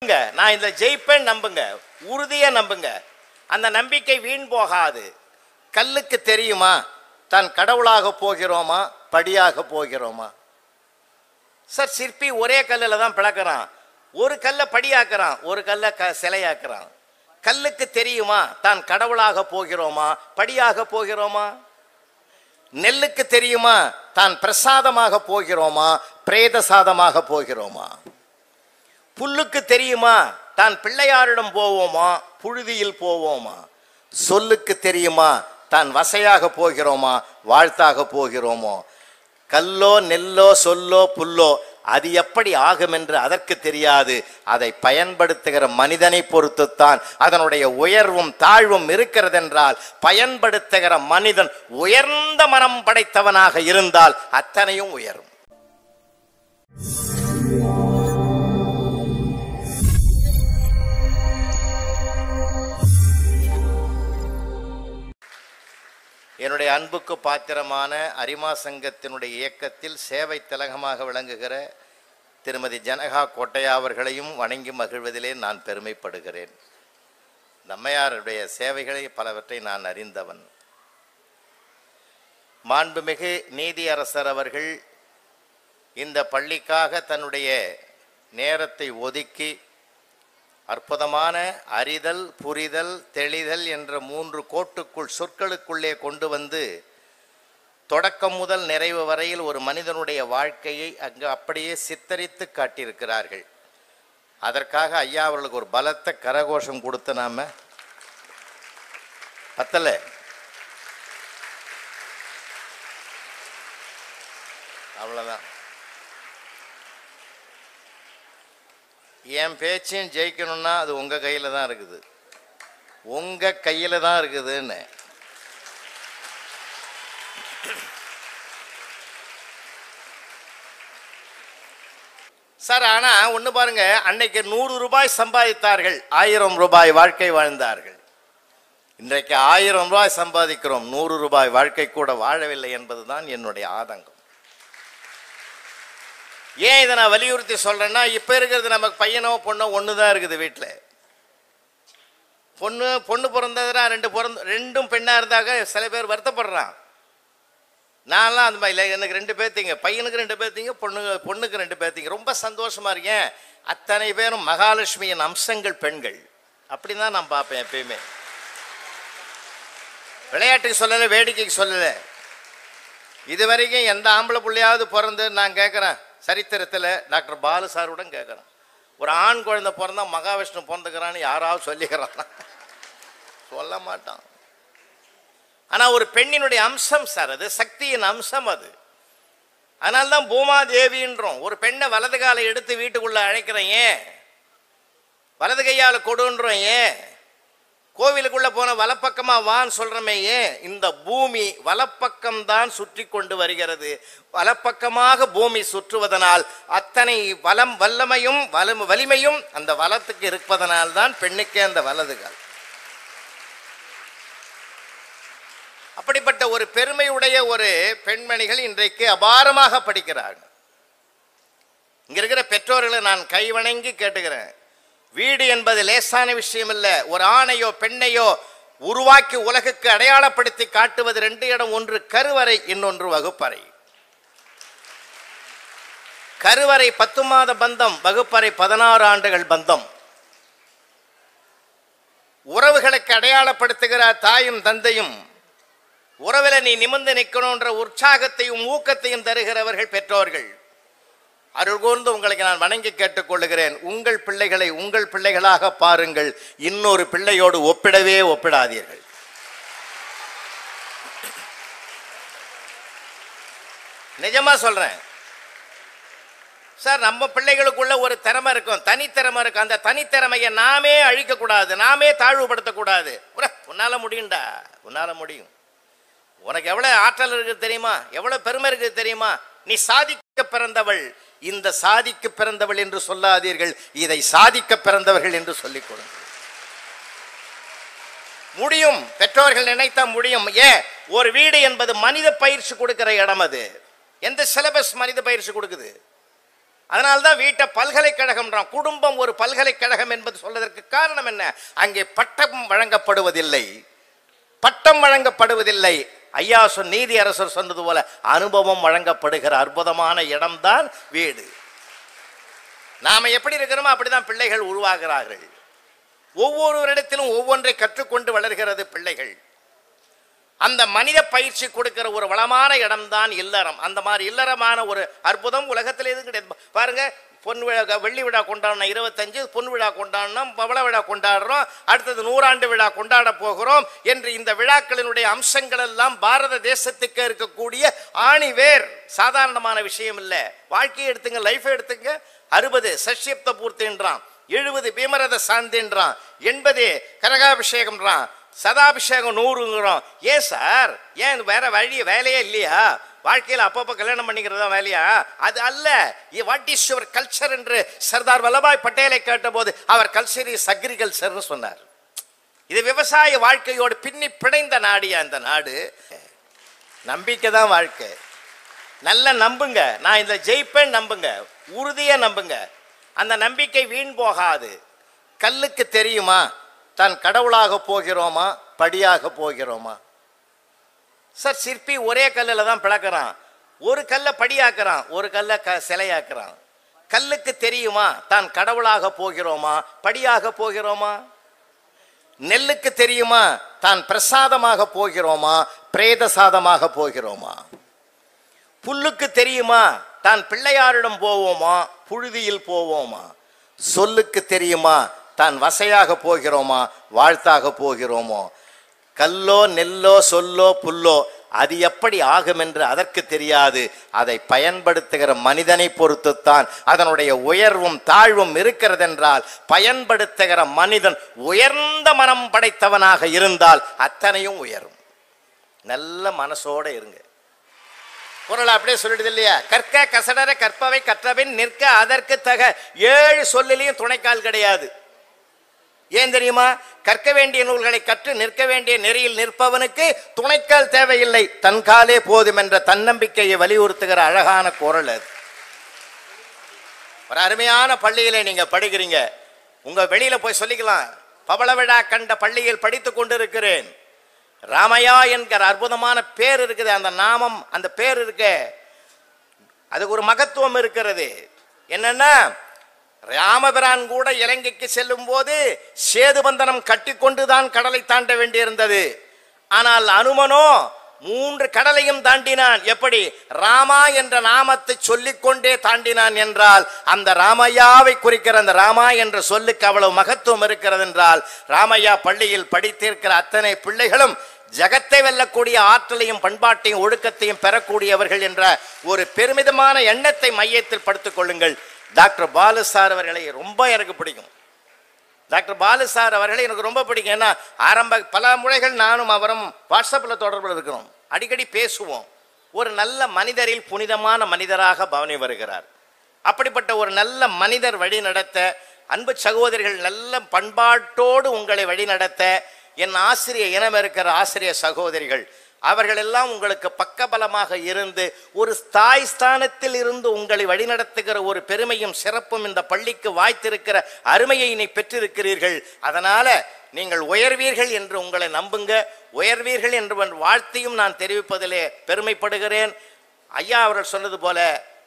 நம்புங்க நான் இதில் ஜெயிப்பேன் நம்புங்க உறுதியை நம்புங்க அந்த நம்பிக்கை வீண் போகாது கல்லுக்கு தெரியுமா தான் கடவுளாக போகிறோமா படியாக போகிறோமா சார் சிற்பி ஒரே கல்லில் தான் பிளக்கிறான் ஒரு கல்லை படியாக்குறான் ஒரு கல்லை க சிலையாக்குறான் கல்லுக்கு தெரியுமா தான் கடவுளாக போகிறோமா படியாக போகிறோமா நெல்லுக்கு தெரியுமா தான் பிரசாதமாக போகிறோமா பிரேத சாதமாக போகிறோமா புல்லுக்கு தெரியுமா தான் பிள்ளையாரிடம் போவோமா புழுதியில் போவோமா சொல்லுக்கு தெரியுமா தான் வசையாக போகிறோமா வாழ்த்தாக போகிறோமோ கல்லோ நெல்லோ சொல்லோ புல்லோ அது எப்படி ஆகும் என்று அதற்கு தெரியாது அதை பயன்படுத்துகிற மனிதனை பொறுத்துத்தான் அதனுடைய உயர்வும் தாழ்வும் இருக்கிறதென்றால் பயன்படுத்துகிற மனிதன் உயர்ந்த மனம் படைத்தவனாக இருந்தால் அத்தனையும் உயரும் என்னுடைய அன்புக்கு பாத்திரமான அரிமா சங்கத்தினுடைய இயக்கத்தில் சேவை திலகமாக விளங்குகிற திருமதி ஜனகா கோட்டையா அவர்களையும் வணங்கி மகிழ்வதிலே நான் பெருமைப்படுகிறேன் நம்மையாருடைய சேவைகளை பலவற்றை நான் அறிந்தவன் மாண்புமிகு நீதியரசர் அவர்கள் இந்த பள்ளிக்காக தன்னுடைய நேரத்தை ஒதுக்கி அற்புதமான அறிதல் புரிதல் தெளிதல் என்ற மூன்று கோட்டுக்குள் சொற்களுக்குள்ளே கொண்டு வந்து தொடக்கம் முதல் நிறைவு வரையில் ஒரு மனிதனுடைய வாழ்க்கையை அங்கு அப்படியே சித்தரித்து காட்டியிருக்கிறார்கள் அதற்காக ஐயா அவர்களுக்கு ஒரு பலத்த கரகோஷம் கொடுத்து நாம பத்தல அவ்வளோதான் என் பேச்சையும் ஜெயிக்கணும்னா அது உங்கள் கையில் தான் இருக்குது உங்கள் கையில் தான் இருக்குதுன்னு சார் ஆனால் ஒன்று பாருங்க அன்னைக்கு நூறு ரூபாய் சம்பாதித்தார்கள் ஆயிரம் ரூபாய் வாழ்க்கை வாழ்ந்தார்கள் இன்றைக்கு ஆயிரம் ரூபாய் சம்பாதிக்கிறோம் நூறு ரூபாய் வாழ்க்கை கூட வாழவில்லை என்பதுதான் என்னுடைய ஆதங்கம் ஏன் இதை நான் வலியுறுத்தி சொல்றேன்னா இப்போ இருக்கிறது நமக்கு பையனோ பொண்ணோ ஒன்று தான் இருக்குது வீட்டில் பொண்ணு பொண்ணு பிறந்ததுனா ரெண்டு பிறந்த ரெண்டும் பெண்ணாக இருந்தாக்க சில பேர் வருத்தப்படுறான் நான்லாம் அந்த மாதிரி இல்லை எனக்கு ரெண்டு பேர்த்திங்க பையனுக்கு ரெண்டு பேர்த்திங்க பொண்ணு பொண்ணுக்கு ரெண்டு பேர்த்திங்க ரொம்ப சந்தோஷமா இருக்கேன் அத்தனை பேரும் மகாலட்சுமியின் அம்சங்கள் பெண்கள் அப்படி தான் நான் பார்ப்பேன் எப்பயுமே விளையாட்டுக்கு சொல்லலை வேடிக்கைக்கு சொல்லலை இது வரைக்கும் எந்த ஆம்பளை பிள்ளையாவது பிறந்து நான் கேட்குறேன் சரித்திரத்தில் டாக்டர் பாலு சாருடன் கேட்குறேன் ஒரு ஆண் குழந்தை பிறந்தா மகாவிஷ்ணு பிறந்துக்கிறான்னு யாராவது சொல்லிக்கிறான் சொல்ல மாட்டான் ஆனால் ஒரு பெண்ணினுடைய அம்சம் சார் அது சக்தியின் அம்சம் அது அதனால தான் பூமாதேவின்றோம் ஒரு பெண்ணை வலது காலை எடுத்து வீட்டுக்குள்ள அழைக்கிறேன் ஏன் வலது கையால் கொடுன்றோம் ஏன் கோவிலுக்குள்ள போன வலப்பக்கமா வான்னு சொல்றமே ஏன் இந்த பூமி வலப்பக்கம் தான் சுற்றி கொண்டு வருகிறது வலப்பக்கமாக பூமி சுற்றுவதனால் அத்தனை வலம் வல்லமையும் வலம் வலிமையும் அந்த வலத்துக்கு இருப்பதனால் தான் பெண்ணுக்கே அந்த வலதுகள் அப்படிப்பட்ட ஒரு பெருமையுடைய ஒரு பெண்மணிகள் இன்றைக்கு அபாரமாக படிக்கிறார்கள் இங்க இருக்கிற பெற்றோர்களை நான் கைவணங்கி கேட்டுக்கிறேன் வீடு என்பது லேசான விஷயம் இல்ல ஒரு ஆணையோ பெண்ணையோ உருவாக்கி உலகுக்கு அடையாளப்படுத்தி காட்டுவது ரெண்டு இடம் ஒன்று கருவறை இன்னொன்று வகுப்பறை கருவறை பத்து மாத பந்தம் வகுப்பறை பதினாறு ஆண்டுகள் பந்தம் உறவுகளுக்கு அடையாளப்படுத்துகிற தாயும் தந்தையும் உறவில் நீ நிமிர்ந்து நிற்கணுன்ற உற்சாகத்தையும் ஊக்கத்தையும் தருகிறவர்கள் பெற்றோர்கள் அருள் கூர்ந்து உங்களுக்கு நான் வணங்கி கேட்டுக்கொள்கிறேன் உங்கள் பிள்ளைகளை உங்கள் பிள்ளைகளாக பாருங்கள் இன்னொரு பிள்ளையோடு ஒப்பிடவே ஒப்பிடாதீர்கள் நிஜமா சொல்றேன் சார் நம்ம பிள்ளைகளுக்குள்ள ஒரு திறமை இருக்கும் தனித்திறமை இருக்கும் அந்த தனித்திறமையை நாமே அழிக்கக்கூடாது நாமே தாழ்வுபடுத்தக்கூடாது உர, உன்னால முடியும்டா உன்னால முடியும் உனக்கு எவ்வளவு ஆற்றல் இருக்குது தெரியுமா எவ்வளவு பெருமை இருக்குது தெரியுமா நீ சாதிக்க பிறந்தவள் இந்த சாதிக்கு பிறந்தவள் என்று சொல்லாதீர்கள் இதை சாதிக்க பிறந்தவர்கள் என்று சொல்லிக் கொடுங்கள் முடியும் பெற்றோர்கள் நினைத்தா முடியும் ஏன் ஒரு வீடு என்பது மனித பயிற்சி கொடுக்கிற இடம் அது எந்த சிலபஸ் மனித பயிற்சி கொடுக்குது அதனால்தான் வீட்டை பல்கலைக்கழகம்ன்றான் குடும்பம் ஒரு பல்கலைக்கழகம் என்பது சொல்வதற்கு காரணம் என்ன அங்கே பட்டம் வழங்கப்படுவதில்லை பட்டம் வழங்கப்படுவதில்லை ஐயா சொன் நீதி அரசர் சொன்னது போல அனுபவம் வழங்கப்படுகிற அற்புதமான இடம்தான் வீடு நாம எப்படி இருக்கிறோமோ அப்படிதான் பிள்ளைகள் உருவாகிறார்கள் ஒவ்வொருவரிடத்திலும் ஒவ்வொன்றை கற்றுக்கொண்டு வளர்கிறது பிள்ளைகள் அந்த மனித பயிற்சி கொடுக்கிற ஒரு வளமான இடம்தான் இல்லறம் அந்த மாதிரி இல்லறமான ஒரு அற்புதம் உலகத்தில் எதுவும் கிடையாது பாருங்க பொன் விழா வெள்ளி விழா கொண்டாடணும் இருபத்தஞ்சு பொன் விழா கொண்டாடணும் பவள விழா கொண்டாடுறோம் அடுத்தது நூறாண்டு விழா கொண்டாட போகிறோம் என்று இந்த விழாக்களினுடைய அம்சங்கள் எல்லாம் பாரத தேசத்துக்கு இருக்கக்கூடிய ஆணிவேர் சாதாரணமான விஷயம் இல்லை வாழ்க்கையை எடுத்துங்க லைஃபை எடுத்துங்க அறுபது சஷ்யப்த பூர்த்தின்றான் எழுபது பீமரத சாந்தின்றான் எண்பது கனகாபிஷேகம்ன்றான் சதாபிஷேகம் நூறுங்கிறோம் ஏன் சார் ஏன் வேற வழி வேலையே இல்லையா வாழ்க்கையில் அப்பப்போ கல்யாணம் பண்ணிக்கிறதா வேலையா அது அல்ல வாட் இஸ் யுவர் கல்ச்சர் என்று சர்தார் வல்லபாய் பட்டேலை கேட்டபோது அவர் கல்ச்சர் இஸ் அக்ரிகல்ச்சர்னு சொன்னார் இது விவசாய வாழ்க்கையோடு பின்னி பிணைந்த நாடியா அந்த நாடு நம்பிக்கை தான் வாழ்க்கை நல்லா நம்புங்க நான் இந்த ஜெயிப்பேன் நம்புங்க உறுதியா நம்புங்க அந்த நம்பிக்கை வீண் போகாது கல்லுக்கு தெரியுமா தான் கடவுளாக போகிறோமா படியாக போகிறோமா சார் சிற்பி ஒரே கல்லில் தான் பிளக்கிறான் ஒரு கல்லை படியாக்குறான் ஒரு கல்லை க சிலையாக்குறான் கல்லுக்கு தெரியுமா தான் கடவுளாக போகிறோமா படியாக போகிறோமா நெல்லுக்கு தெரியுமா தான் பிரசாதமாக போகிறோமா பிரேத சாதமாக போகிறோமா புல்லுக்கு தெரியுமா தான் பிள்ளையாரிடம் போவோமா புழுதியில் போவோமா சொல்லுக்கு தெரியுமா தான் வசையாக போகிறோமா வாழ்த்தாக போகிறோமோ கல்லோ நெல்லோ சொல்லோ புல்லோ அது எப்படி ஆகும் என்று அதற்கு தெரியாது அதை பயன்படுத்துகிற மனிதனை பொறுத்துத்தான் அதனுடைய உயர்வும் தாழ்வும் இருக்கிறதென்றால் பயன்படுத்துகிற மனிதன் உயர்ந்த மனம் படைத்தவனாக இருந்தால் அத்தனையும் உயரும் நல்ல மனசோட இருங்க குரல் அப்படியே சொல்லிடுது இல்லையா கற்க கசடர கற்பவை கற்றபின் நிற்க அதற்கு தக ஏழு சொல்லிலையும் துணைக்கால் கிடையாது ஏன் தெரியுமா கற்க வேண்டிய நூல்களை கற்று நிற்க வேண்டிய நெறியில் நிற்பவனுக்கு துணைக்கால் தேவையில்லை தன் காலே போதும் என்ற தன்னம்பிக்கையை வலியுறுத்துகிற அழகான குரல் அது ஒரு அருமையான பள்ளியில நீங்க படிக்கிறீங்க உங்க வெளியில போய் சொல்லிக்கலாம் பவள விழா கண்ட பள்ளியில் படித்துக் கொண்டிருக்கிறேன் ராமையா என்கிற அற்புதமான பேர் இருக்குது அந்த நாமம் அந்த பேர் இருக்கு அதுக்கு ஒரு மகத்துவம் இருக்கிறது என்னன்னா ராமபிரான் கூட இலங்கைக்கு செல்லும் போது சேதுபந்தனம் கட்டிக்கொண்டுதான் கடலை தாண்ட வேண்டியிருந்தது ஆனால் அனுமனோ மூன்று கடலையும் தாண்டினான் எப்படி ராமா என்ற நாமத்தை சொல்லிக்கொண்டே தாண்டினான் என்றால் அந்த ராமையாவை குறிக்கிற அந்த ராமா என்ற சொல்லுக்கு அவ்வளவு மகத்துவம் இருக்கிறது என்றால் ராமையா பள்ளியில் படித்திருக்கிற அத்தனை பிள்ளைகளும் ஜகத்தை வெல்லக்கூடிய ஆற்றலையும் பண்பாட்டையும் ஒழுக்கத்தையும் பெறக்கூடியவர்கள் என்ற ஒரு பெருமிதமான எண்ணத்தை மையத்தில் படுத்திக் கொள்ளுங்கள் டாக்டர் பாலு சார் அவர்களை ரொம்ப எனக்கு பிடிக்கும் டாக்டர் பாலு சார் அவர்களை எனக்கு ரொம்ப பிடிக்கும் ஏன்னா ஆரம்ப பல முறைகள் நானும் அவரும் வாட்ஸ்அப்பில் தொடர்பில் இருக்கிறோம் அடிக்கடி பேசுவோம் ஒரு நல்ல மனிதரில் புனிதமான மனிதராக பவனி வருகிறார் அப்படிப்பட்ட ஒரு நல்ல மனிதர் வழி நடத்த அன்பு சகோதரிகள் நல்ல பண்பாட்டோடு உங்களை வழி நடத்த என் ஆசிரிய இனம் இருக்கிற ஆசிரிய சகோதரிகள் அவர்கள் எல்லாம் உங்களுக்கு பக்கபலமாக இருந்து ஒரு தாய் ஸ்தானத்தில் இருந்து உங்களை வழிநடத்துகிற ஒரு பெருமையும் சிறப்பும் இந்த பள்ளிக்கு வாய்த்திருக்கிற அருமையை நீ பெற்றிருக்கிறீர்கள் அதனால நீங்கள் உயர்வீர்கள் என்று உங்களை நம்புங்க உயர்வீர்கள் என்று என் வாழ்த்தையும் நான் தெரிவிப்பதிலே பெருமைப்படுகிறேன் ஐயா அவர்கள் சொன்னது போல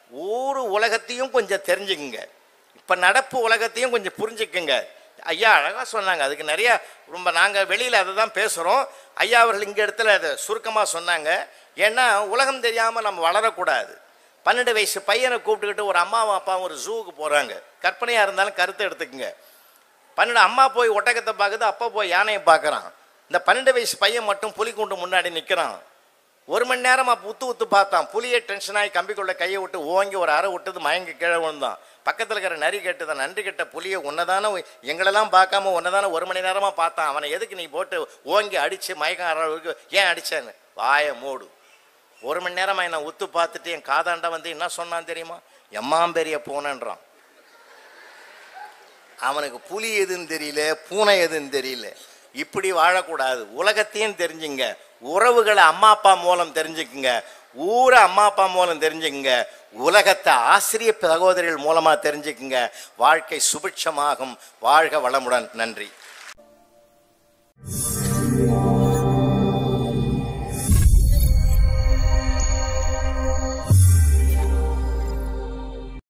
ஊரு உலகத்தையும் கொஞ்சம் தெரிஞ்சுக்குங்க இப்போ நடப்பு உலகத்தையும் கொஞ்சம் புரிஞ்சுக்குங்க ஐயா அழகாக சொன்னாங்க அதுக்கு நிறைய ரொம்ப நாங்கள் வெளியில் அதை தான் பேசுகிறோம் ஐயா அவர்கள் இங்கே இடத்துல அதை சுருக்கமாக சொன்னாங்க ஏன்னா உலகம் தெரியாமல் நம்ம வளரக்கூடாது பன்னெண்டு வயசு பையனை கூப்பிட்டுக்கிட்டு ஒரு அம்மாவும் அப்பாவும் ஒரு ஜூவுக்கு போகிறாங்க கற்பனையாக இருந்தாலும் கருத்தை எடுத்துக்கங்க பன்னெண்டு அம்மா போய் ஒட்டகத்தை பார்க்குது அப்பா போய் யானையை பார்க்குறான் இந்த பன்னெண்டு வயசு பையன் மட்டும் புலிக்குண்டு முன்னாடி நிற்கிறான் ஒரு மணி நேரமா உத்து உத்து பார்த்தான் புலியை டென்ஷன் ஆகி கம்பிக்குள்ள கையை விட்டு ஓங்கி ஒரு அரை விட்டது மயங்கி கீழே விழுந்தான் பக்கத்தில் இருக்கிற நரி கேட்டுதான் நன்றி கெட்ட புலியை உன்னதானே எங்களெல்லாம் பார்க்காம உன்னதானே ஒரு மணி நேரமா பார்த்தான் அவனை எதுக்கு நீ போட்டு ஓங்கி அடிச்சு மயக்கம் அளவுக்கு ஏன் அடிச்சேன்னு வாயை மூடு ஒரு மணி நேரமா என்ன உத்து பார்த்துட்டு என் காதாண்ட வந்து என்ன சொன்னான் தெரியுமா எம்மாம்பெரிய பூனைன்றான் அவனுக்கு புலி எதுன்னு தெரியல பூனை எதுன்னு தெரியல இப்படி வாழக்கூடாது உலகத்தையும் தெரிஞ்சுங்க உறவுகளை அம்மா அப்பா மூலம் தெரிஞ்சுக்குங்க ஊரை அம்மா அப்பா மூலம் தெரிஞ்சுக்குங்க உலகத்தை ஆசிரிய சகோதரிகள் மூலமாக தெரிஞ்சுக்குங்க வாழ்க்கை சுபிட்சமாகும் வாழ்க வளமுடன் நன்றி